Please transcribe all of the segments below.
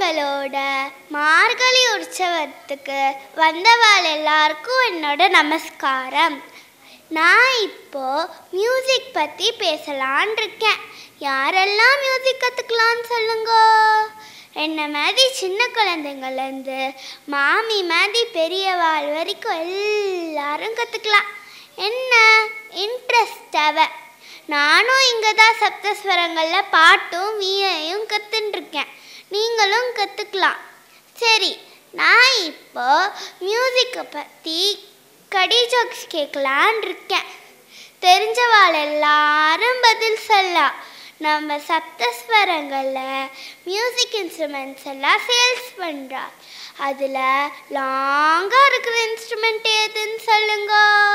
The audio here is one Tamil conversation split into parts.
எங்களோட மார்கழி உற்சவத்துக்கு வந்தவாள் எல்லாருக்கும் என்னோட நமஸ்காரம் நான் இப்போ மியூசிக் பற்றி பேசலான் இருக்கேன் யாரெல்லாம் மியூசிக் கற்றுக்கலான்னு சொல்லுங்க என்ன மாதிரி சின்ன குழந்தைங்கள்லேருந்து மாமி மாதிரி பெரியவாள் வரைக்கும் எல்லாரும் கற்றுக்கலாம் என்ன இன்ட்ரெஸ்ட் தேவை நானும் இங்கே தான் சப்தஸ்வரங்களில் பாட்டும் வீணையும் கற்றுட்டுருக்கேன் நீங்களும் கற்றுக்கலாம் சரி நான் இப்போ மியூசிக்கை பற்றி கடி ஜோக்ஸ் கேட்கலான் இருக்கேன் தெரிஞ்சவாள் எல்லாரும் பதில் சொல்லலாம் நம்ம சப்தஸ்வரங்களில் மியூசிக் இன்ஸ்ட்ருமெண்ட்ஸ் எல்லாம் சேல்ஸ் பண்ணுறா அதில் லாங்காக இருக்கிற இன்ஸ்ட்ருமெண்ட் எதுன்னு சொல்லுங்க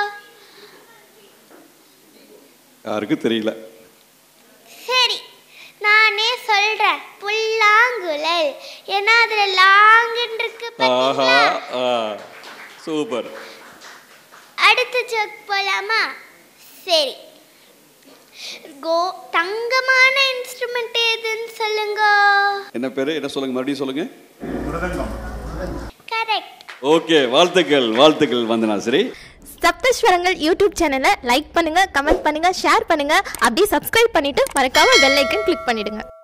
யாருக்கும் தெரியல சரி நானே சொல்கிறேன் புல்லாங்குழல் ஏன்னா அதில் லாங்குன்னு இருக்கு ஆஹா பார்த்தீங்களா? ஆ சூப்பர் அடுத்த ஜோக் போலாமா சரி கோ தங்கமான இன்ஸ்ட்ருமெண்ட் எதுன்னு சொல்லுங்க என்ன பேரு என்ன சொல்லுங்க மறுபடியும் சொல்லுங்க கரெக்ட் ஓகே வாழ்த்துக்கள் வாழ்த்துக்கள் வந்தனா சரி சப்தஸ்வரங்கள் யூடியூப் சேனலை லைக் பண்ணுங்க கமெண்ட் பண்ணுங்க ஷேர் பண்ணுங்க அப்படியே சப்ஸ்கிரைப் பண்ணிட்டு மறக்காம பெல் ஐக்கன் கிளிக் பண்ணிடுங்க